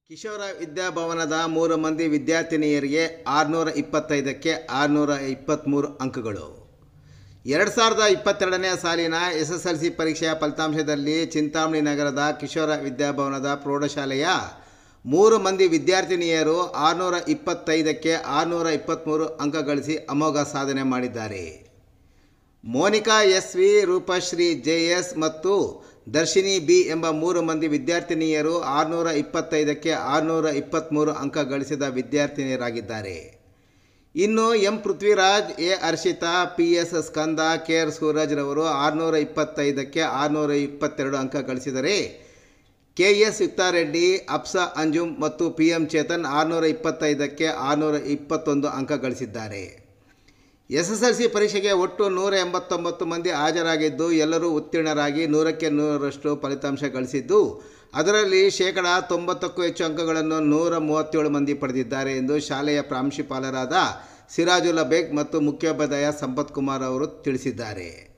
ಕಿಶೋರ ವಿದ್ಯಾಭವನದ ಮೂರು ಮಂದಿ ವಿದ್ಯಾರ್ಥಿನಿಯರಿಗೆ ಆರುನೂರ ಇಪ್ಪತ್ತೈದಕ್ಕೆ ಆರುನೂರ ಇಪ್ಪತ್ತ್ಮೂರು ಅಂಕಗಳು ಎರಡು ಸಾವಿರದ ಇಪ್ಪತ್ತೆರಡನೇ ಸಾಲಿನ ಎಸ್ ಎಸ್ ಎಲ್ ಸಿ ಪರೀಕ್ಷೆಯ ಫಲಿತಾಂಶದಲ್ಲಿ ಚಿಂತಾಮಣಿ ನಗರದ ಕಿಶೋರ ವಿದ್ಯಾಭವನದ ಪ್ರೌಢಶಾಲೆಯ ಮೂರು ಮಂದಿ ವಿದ್ಯಾರ್ಥಿನಿಯರು ಆರುನೂರ ಇಪ್ಪತ್ತೈದಕ್ಕೆ ಆರುನೂರ ಇಪ್ಪತ್ತ್ಮೂರು ಅಂಕ ಗಳಿಸಿ ಅಮೋಘ ಸಾಧನೆ ಮಾಡಿದ್ದಾರೆ Monika S V Roopashree J S ಮತ್ತು ದರ್ಶಿನಿ ಬಿ ಎಂಬ ಮೂರು ಮಂದಿ ವಿದ್ಯಾರ್ಥಿನಿಯರು ಆರುನೂರ ಇಪ್ಪತ್ತೈದಕ್ಕೆ ಆರುನೂರ ಇಪ್ಪತ್ತ್ಮೂರು ಅಂಕ ಗಳಿಸಿದ ವಿದ್ಯಾರ್ಥಿನಿಯರಾಗಿದ್ದಾರೆ ಇನ್ನು M Prithviraj A Harshita P S Skanda K R ಸೂರಜ್ರವರು ಆರುನೂರ ಇಪ್ಪತ್ತೈದಕ್ಕೆ ಆರುನೂರ ಇಪ್ಪತ್ತೆರಡು ಅಂಕ ಗಳಿಸಿದರೆ ಕೆ ಎಸ್ ಯುಕ್ತಾರೆಡ್ಡಿ ಅಪ್ಸಾ ಅಂಜುಮ್ ಮತ್ತು ಪಿ ಎಂ ಚೇತನ್ ಆರುನೂರ ಇಪ್ಪತ್ತೈದಕ್ಕೆ ಆರುನೂರ ಇಪ್ಪತ್ತೊಂದು ಅಂಕ ಗಳಿಸಿದ್ದಾರೆ ಎಸ್ ಎಸ್ ಎಲ್ ಸಿ ಪರೀಕ್ಷೆಗೆ ಒಟ್ಟು ನೂರ ಎಂಬತ್ತೊಂಬತ್ತು ಮಂದಿ ಹಾಜರಾಗಿದ್ದು ಎಲ್ಲರೂ ಉತ್ತೀರ್ಣರಾಗಿ ನೂರಕ್ಕೆ ನೂರರಷ್ಟು ಫಲಿತಾಂಶ ಗಳಿಸಿದ್ದು ಅದರಲ್ಲಿ ಶೇಕಡ ತೊಂಬತ್ತಕ್ಕೂ ಹೆಚ್ಚು ಅಂಕಗಳನ್ನು ನೂರ ಮೂವತ್ತೇಳು ಮಂದಿ ಪಡೆದಿದ್ದಾರೆ ಎಂದು ಶಾಲೆಯ ಪ್ರಾಂಶುಪಾಲರಾದ ಸಿರಾಜುಲ್ಲಾ ಬೇಗ್ ಮತ್ತು ಮುಖ್ಯೋಪಾಧ್ಯಾಯ ಸಂಪತ್ ಕುಮಾರ್ ಅವರು ತಿಳಿಸಿದ್ದಾರೆ